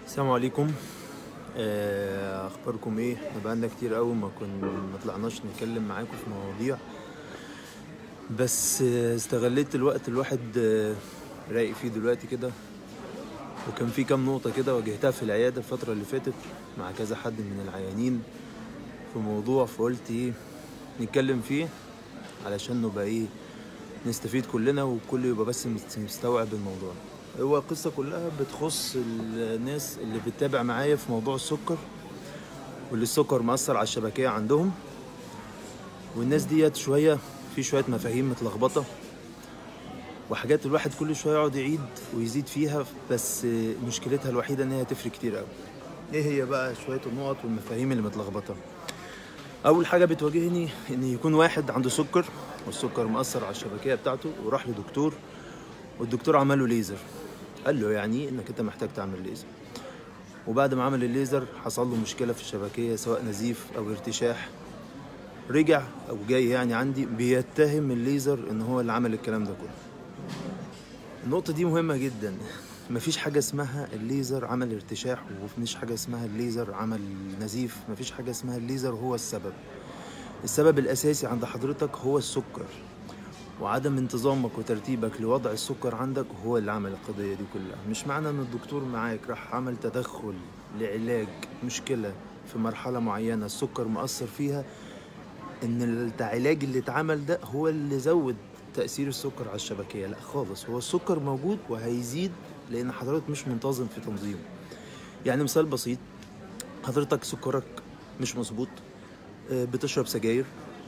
السلام عليكم آه، اخباركم ايه احنا بقالنا كتير قوي ما كن ما طلعناش نتكلم معاكم في مواضيع بس آه، استغليت الوقت الواحد آه، رايق فيه دلوقتي كده وكان في كام نقطة كده واجهتها في العيادة الفترة اللي فاتت مع كذا حد من العيانين في موضوع فقلت ايه نتكلم فيه علشان نبقى ايه نستفيد كلنا والكل يبقى بس مستوعب الموضوع هو القصة كلها بتخص الناس اللي بتتابع معايا في موضوع السكر واللي السكر مأثر على الشبكية عندهم والناس ديت شوية في شوية مفاهيم متلخبطة وحاجات الواحد كل شوية يقعد يعيد ويزيد فيها بس مشكلتها الوحيدة إن هي تفرق كتير قوي إيه هي بقى شوية النقط والمفاهيم اللي متلخبطة أول حاجة بتواجهني إن يكون واحد عنده سكر والسكر مأثر على الشبكية بتاعته وراح لدكتور والدكتور عمل له ليزر قال له يعني انك انت محتاج تعمل ليزر وبعد ما عمل الليزر حصل له مشكله في الشبكيه سواء نزيف او ارتشاح رجع او جاي يعني عندي بيتهم الليزر ان هو اللي عمل الكلام ده كله النقطه دي مهمه جدا مفيش حاجة اسمها الليزر عمل ارتشاح ومفيش حاجة اسمها الليزر عمل نزيف مفيش حاجة اسمها الليزر هو السبب السبب الأساسي عند حضرتك هو السكر وعدم انتظامك وترتيبك لوضع السكر عندك هو اللي عمل القضية دي كلها مش معنى ان الدكتور معاك راح عمل تدخل لعلاج مشكلة في مرحلة معينة السكر مأثر فيها ان العلاج اللي اتعمل ده هو اللي زود تأثير السكر على الشبكية لا خالص هو السكر موجود وهيزيد لان حضرتك مش منتظم في تنظيمه يعني مثال بسيط حضرتك سكرك مش مظبوط آه، بتشرب سجاير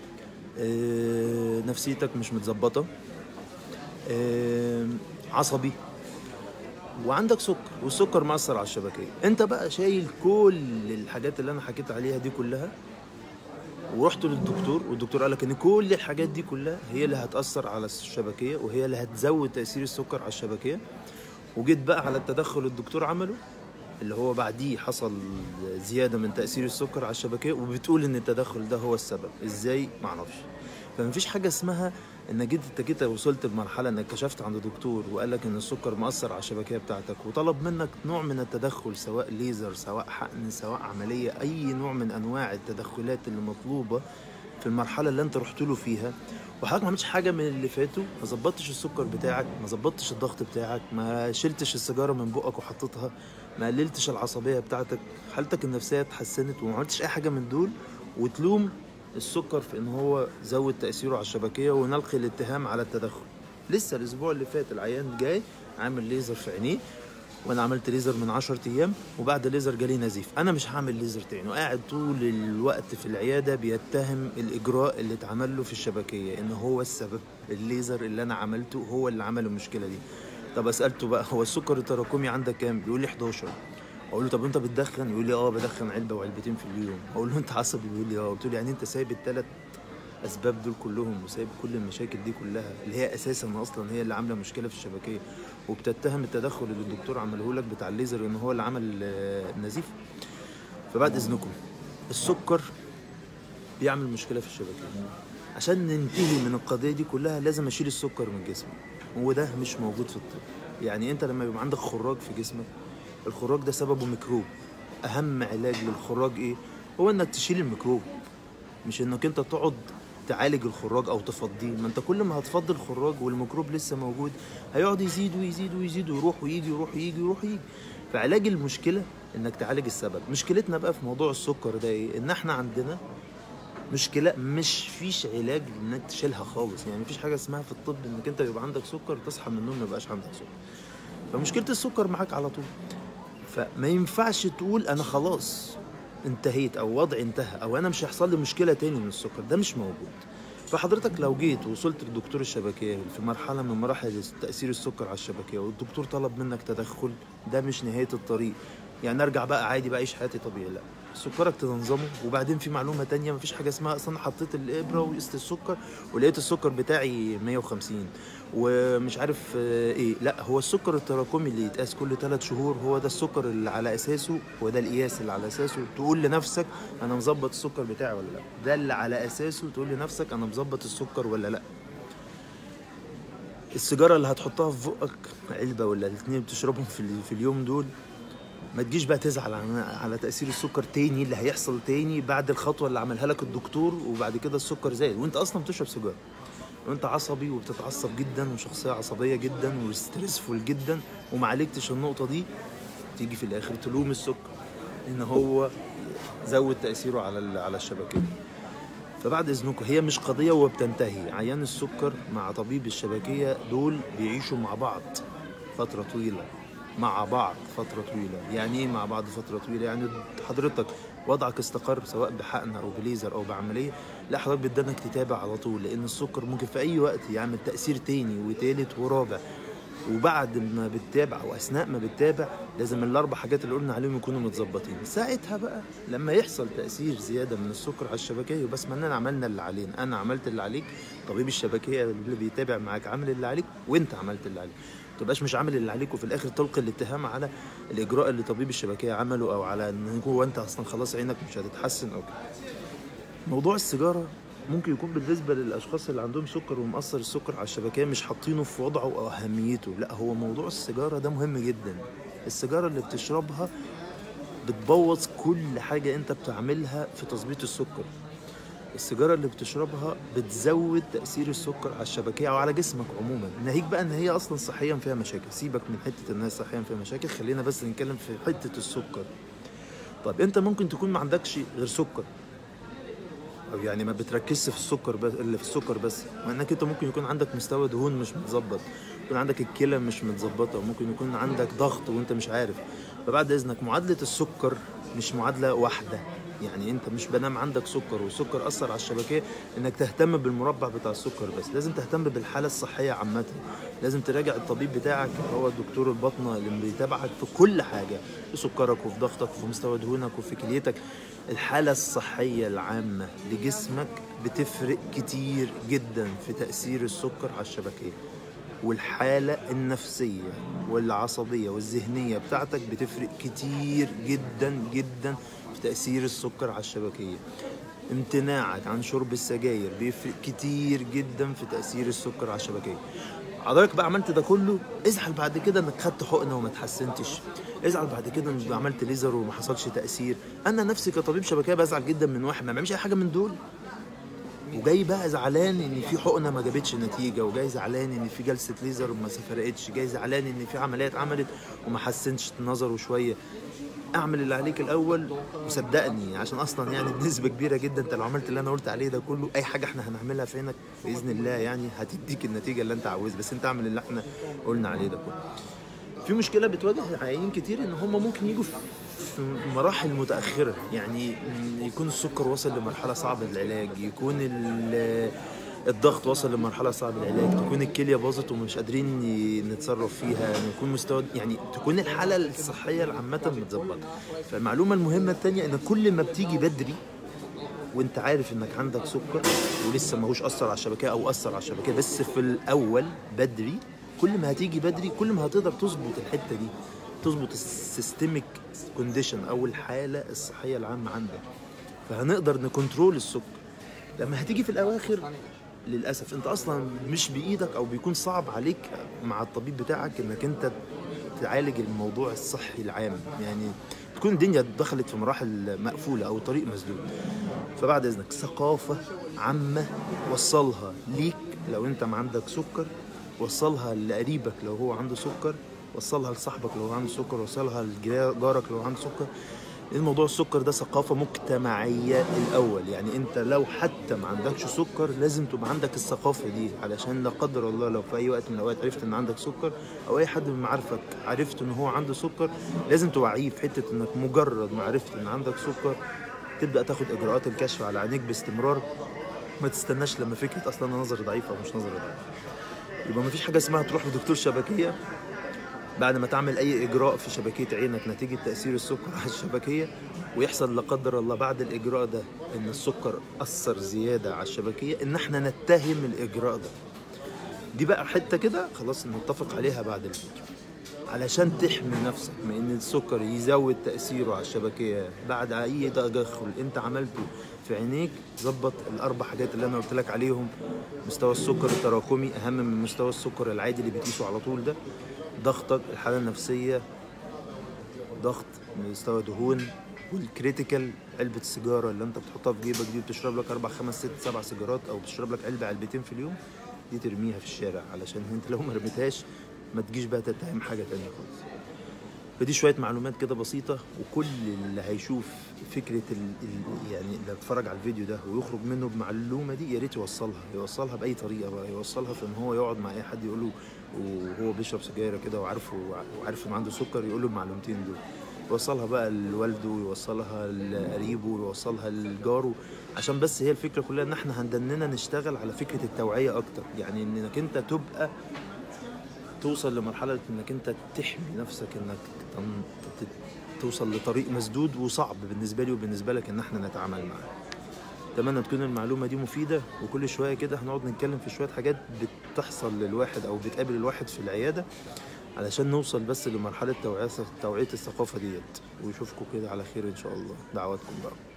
آه، نفسيتك مش متظبطه آه، عصبي وعندك سكر والسكر مأثر على الشبكيه انت بقى شايل كل الحاجات اللي انا حكيت عليها دي كلها ورحت للدكتور والدكتور قال لك ان كل الحاجات دي كلها هي اللي هتأثر على الشبكيه وهي اللي هتزود تأثير السكر على الشبكيه وجيت بقى على التدخل الدكتور عمله اللي هو بعديه حصل زياده من تاثير السكر على الشبكيه وبتقول ان التدخل ده هو السبب ازاي معرفش فمفيش حاجه اسمها انك جيت انت كده وصلت لمرحله انك كشفت عند دكتور وقال لك ان السكر مأثر على الشبكيه بتاعتك وطلب منك نوع من التدخل سواء ليزر سواء حقن سواء عمليه اي نوع من انواع التدخلات اللي مطلوبه في المرحله اللي انت رحت له فيها وحضرتك ما عملتش حاجه من اللي فاتوا ما ظبطتش السكر بتاعك ما ظبطتش الضغط بتاعك ما شلتش السيجاره من بقك وحطيتها ما قللتش العصبيه بتاعتك حالتك النفسيه اتحسنت وما عملتش اي حاجه من دول وتلوم السكر في ان هو زود تاثيره على الشبكيه ونلقي الاتهام على التدخل لسه الاسبوع اللي فات العيان جاي عامل ليزر في عينيه وانا عملت ليزر من 10 ايام وبعد الليزر جالي نزيف انا مش هعمل ليزر تاني وقاعد طول الوقت في العياده بيتهم الاجراء اللي اتعمل له في الشبكيه ان هو السبب الليزر اللي انا عملته هو اللي عمل المشكله دي طب اسالته بقى هو السكر التراكمي عندك كام بيقول لي 11 اقول له طب انت بتدخن يقول لي اه بدخن علبه وعلبتين في اليوم اقول له انت عصبي بيقول لي اه قلت له يعني انت سايب الثلاث اسباب دول كلهم وسايب كل المشاكل دي كلها اللي هي اساسا اصلا هي اللي عامله مشكله في الشبكيه وبتتهم التدخل اللي الدكتور عمله لك بتاع الليزر ان هو اللي عمل آه، النزيف فبعد اذنكم السكر بيعمل مشكله في الشبكيه عشان ننتهي من القضيه دي كلها لازم اشيل السكر من جسمي وده مش موجود في الطب يعني انت لما يبقى عندك خراج في جسمك الخراج ده سببه ميكروب اهم علاج للخراج ايه هو انك تشيل الميكروب مش انك انت تقعد تعالج الخراج او تفضيه ما انت كل ما هتفضي الخراج والميكروب لسه موجود هيقعد يزيد ويزيد ويزيد ويروح ويجي ويروح ويجي ويروح ويجي فعلاج المشكله انك تعالج السبب مشكلتنا بقى في موضوع السكر ده ايه ان احنا عندنا مشكله مش فيش علاج انك تشيلها خالص يعني مفيش حاجه اسمها في الطب انك انت يبقى عندك سكر تصحى من النوم ما يبقاش عندك سكر فمشكله السكر معاك على طول فما ينفعش تقول انا خلاص انتهيت او وضعي انتهى او انا مش هيحصل لي مشكله تاني من السكر ده مش موجود فحضرتك لو جيت ووصلت لدكتور الشبكيه في مرحله من مراحل تاثير السكر على الشبكيه والدكتور طلب منك تدخل ده مش نهايه الطريق يعني ارجع بقى عادي بقى اعيش حياتي طبيعي لا سكرك تنظمه وبعدين في معلومه تانية مفيش حاجه اسمها اصلا حطيت الابره وقست السكر ولقيت السكر بتاعي 150 ومش عارف آه، ايه لا هو السكر التراكمي اللي يتقاس كل ثلاث شهور هو ده السكر اللي على اساسه هو ده القياس اللي على اساسه تقول لنفسك انا مظبط السكر بتاعي ولا لا ده اللي على اساسه تقول لنفسك انا مظبط السكر ولا لا السيجاره اللي هتحطها في بقك علبه ولا الاتنين بتشربهم في, ال- في اليوم دول ما تجيش بقى تزعل على على تاثير السكر تاني اللي هيحصل تاني بعد الخطوه اللي عملها لك الدكتور وبعد كده السكر زاد وانت اصلا بتشرب سيجاره وانت عصبي وبتتعصب جدا وشخصيه عصبيه جدا وستريسفول جدا وما عالجتش النقطه دي تيجي في الاخر تلوم السكر ان هو زود تاثيره على ال- على الشبكيه فبعد اذنكم هي مش قضيه وبتنتهي عيان السكر مع طبيب الشبكيه دول بيعيشوا مع بعض فتره طويله مع بعض فتره طويله يعني ايه مع بعض فتره طويله يعني حضرتك وضعك استقر سواء بحقن او بليزر او بعمليه لا حضرتك بدك تتابع على طول لان السكر ممكن في اي وقت يعمل تاثير تاني وتالت ورابع وبعد ما بتتابع واثناء ما بتتابع لازم الاربع حاجات اللي قلنا عليهم يكونوا متظبطين ساعتها بقى لما يحصل تاثير زياده من السكر على الشبكيه يبقى اسمع اننا عملنا اللي علينا انا عملت اللي عليك طبيب الشبكيه اللي بيتابع معاك عامل اللي عليك وانت عملت اللي عليك ما تبقاش مش عامل اللي عليك وفي الاخر تلقي الاتهام على الاجراء اللي طبيب الشبكيه عمله او على ان هو انت اصلا خلاص عينك مش هتتحسن او كده موضوع السيجاره ممكن يكون بالنسبه للاشخاص اللي عندهم سكر ومأثر السكر على الشبكيه مش حاطينه في وضعه او اهميته لا هو موضوع السيجاره ده مهم جدا السيجاره اللي بتشربها بتبوظ كل حاجه انت بتعملها في تظبيط السكر السيجاره اللي بتشربها بتزود تاثير السكر على الشبكيه او على جسمك عموما ناهيك بقى ان هي اصلا صحيا فيها مشاكل سيبك من حته الناس صحيا فيها مشاكل خلينا بس نتكلم في حته السكر طب انت ممكن تكون ما عندكش غير سكر او يعني ما بتركزش في السكر بس اللي في السكر بس مع انك انت ممكن يكون عندك مستوى دهون مش متظبط يكون عندك الكلى مش متظبطه وممكن يكون عندك ضغط وانت مش عارف فبعد اذنك معادله السكر مش معادله واحده يعني انت مش بنام عندك سكر والسكر اثر على الشبكيه انك تهتم بالمربع بتاع السكر بس لازم تهتم بالحاله الصحيه عامه لازم تراجع الطبيب بتاعك هو الدكتور الباطنه اللي بيتابعك في كل حاجه في سكرك وفي ضغطك وفي مستوى دهونك وفي كليتك الحاله الصحيه العامه لجسمك بتفرق كتير جدا في تاثير السكر على الشبكيه والحالة النفسية والعصبية والذهنية بتاعتك بتفرق كتير جدا جدا في تأثير السكر على الشبكية امتناعك عن شرب السجاير بيفرق كتير جدا في تأثير السكر على الشبكية حضرتك بقى عملت ده كله ازعل بعد كده انك خدت حقنه وما اتحسنتش ازعل بعد كده انك عملت ليزر وما حصلش تاثير انا نفسي كطبيب شبكيه بزعل جدا من واحد ما بيعملش اي حاجه من دول وجاي بقى زعلان ان في حقنه ما جابتش نتيجه وجاي زعلان ان في جلسه ليزر وما فرقتش جاي زعلان ان في عمليه اتعملت وما حسنش نظره شويه اعمل اللي عليك الاول وصدقني عشان اصلا يعني بنسبه كبيره جدا انت لو عملت اللي انا قلت عليه ده كله اي حاجه احنا هنعملها في عينك باذن الله يعني هتديك النتيجه اللي انت عاوزها بس انت اعمل اللي احنا قلنا عليه ده كله في مشكله بتواجه عيانين كتير ان هم ممكن يجوا في في مراحل متاخره يعني يكون السكر وصل لمرحله صعبه العلاج يكون ال- الضغط وصل لمرحله صعبه العلاج تكون الكليه باظت ومش قادرين ي- نتصرف فيها يكون مستوى يعني تكون الحاله الصحيه العامه متظبطه فالمعلومه المهمه الثانيه ان كل ما بتيجي بدري وانت عارف انك عندك سكر ولسه ماهوش اثر على الشبكيه او اثر على الشبكيه بس في الاول بدري كل ما هتيجي بدري كل ما هتقدر تظبط الحته دي تظبط السيستميك كونديشن او الحاله الصحيه العامه عندك فهنقدر نكنترول السكر لما هتيجي في الاواخر للاسف انت اصلا مش بايدك او بيكون صعب عليك مع الطبيب بتاعك انك انت تعالج الموضوع الصحي العام يعني تكون الدنيا دخلت في مراحل مقفوله او طريق مسدود فبعد اذنك ثقافه عامه وصلها ليك لو انت ما عندك سكر وصلها لقريبك لو هو عنده سكر وصلها لصاحبك لو هو عنده سكر وصلها لجارك لو عنده سكر لان موضوع السكر ده ثقافه مجتمعيه الاول يعني انت لو حتى ما عندكش سكر لازم تبقى عندك الثقافه دي علشان لا قدر الله لو في اي وقت من الاوقات عرفت ان عندك سكر او اي حد من معارفك عرفت ان هو عنده سكر لازم توعيه في حته انك مجرد ما عرفت ان عندك سكر تبدا تاخد اجراءات الكشف على عينيك باستمرار ما تستناش لما فكره اصلا انا نظري ضعيف او مش نظري ضعيف يبقى ما فيش حاجه اسمها تروح لدكتور شبكيه بعد ما تعمل اي اجراء في شبكيه عينك نتيجه تاثير السكر على الشبكيه ويحصل لا قدر الله بعد الاجراء ده ان السكر اثر زياده على الشبكيه ان احنا نتهم الاجراء ده دي بقى حته كده خلاص نتفق عليها بعد الفيديو علشان تحمي نفسك من ان السكر يزود تاثيره على الشبكيه بعد اي تدخل انت عملته في عينيك ظبط الاربع حاجات اللي انا قلت لك عليهم مستوى السكر التراكمي اهم من مستوى السكر العادي اللي بتقيسه على طول ده ضغطك الحاله النفسيه ضغط مستوى دهون والكريتيكال علبة السيجارة اللي انت بتحطها في جيبك دي بتشرب لك اربع خمس ست سبع سيجارات او بتشرب لك علبة علبتين في اليوم دي ترميها في الشارع علشان انت لو ما رميتهاش ما تجيش بقى تتهم حاجة تانية خالص فدي شوية معلومات كده بسيطة وكل اللي هيشوف فكرة ال... ال... يعني اللي هيتفرج على الفيديو ده ويخرج منه بمعلومة دي يا ريت يوصلها يوصلها بأي طريقة بقى يوصلها في إن هو يقعد مع أي حد يقول له وهو بيشرب سجاير كده وعارفه وعارف إنه عنده سكر يقول له المعلومتين دول يوصلها بقى لوالده يوصلها لقريبه يوصلها لجاره عشان بس هي الفكرة كلها إن إحنا هندننا نشتغل على فكرة التوعية أكتر يعني إنك أنت تبقى توصل لمرحلة انك انت تحمي نفسك انك تن- ت- توصل لطريق مسدود وصعب بالنسبة لي وبالنسبة لك ان احنا نتعامل معاه اتمنى تكون المعلومة دي مفيدة وكل شوية كده هنقعد نتكلم في شوية حاجات بتحصل للواحد او بتقابل الواحد في العيادة علشان نوصل بس لمرحلة توعية توعية الثقافة ديت ويشوفكم كده على خير ان شاء الله دعواتكم بقى